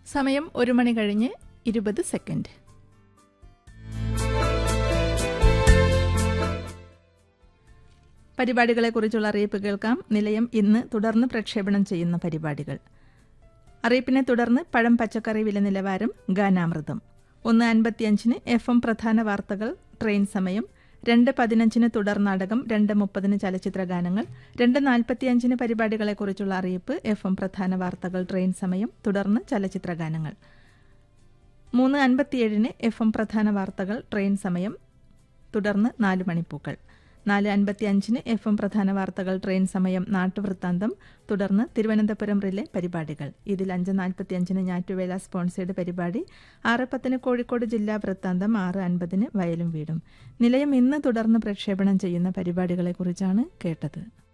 സമയം ഒരു മണി കഴിഞ്ഞ് ഇരുപത് സെക്കൻഡ് പരിപാടികളെക്കുറിച്ചുള്ള അറിയിപ്പ് കേൾക്കാം നിലയം ഇന്ന് തുടർന്ന് പ്രക്ഷേപണം ചെയ്യുന്ന പരിപാടികൾ അറിയിപ്പിനെ തുടർന്ന് പഴം പച്ചക്കറി വില നിലവാരം ഗാനാമൃതം ഒന്ന് അൻപത്തിയഞ്ചിന് എഫ് എം പ്രധാന വാർത്തകൾ ട്രെയിൻ സമയം രണ്ട് പതിനഞ്ചിന് തുടർ നാടകം രണ്ട് മുപ്പതിന് ചലച്ചിത്ര ഗാനങ്ങൾ രണ്ട് നാൽപ്പത്തിയഞ്ചിന് പരിപാടികളെക്കുറിച്ചുള്ള അറിയിപ്പ് എഫ് എം പ്രധാന വാർത്തകൾ ട്രെയിൻ സമയം തുടർന്ന് ചലച്ചിത്ര ഗാനങ്ങൾ മൂന്ന് അൻപത്തിയേഴിന് എഫ് എം പ്രധാന വാർത്തകൾ ട്രെയിൻ സമയം തുടർന്ന് നാല് മണിപ്പൂക്കൾ നാല് അൻപത്തി അഞ്ചിന് എഫ് എം പ്രധാന വാർത്തകൾ ട്രെയിൻ സമയം നാട്ടുവൃത്താന്തം തുടർന്ന് തിരുവനന്തപുരം റിലെ പരിപാടികൾ ഇതിൽ അഞ്ച് നാൽപ്പത്തി അഞ്ചിന് ഞാറ്റുവേല സ്പോൺസേഡ് പരിപാടി ആറ് പത്തിന് കോഴിക്കോട് ജില്ലാ വൃത്താന്തം ആറ് അൻപതിന് വയലും വീടും നിലയം ഇന്ന് തുടർന്ന് പ്രക്ഷേപണം ചെയ്യുന്ന പരിപാടികളെക്കുറിച്ചാണ് കേട്ടത്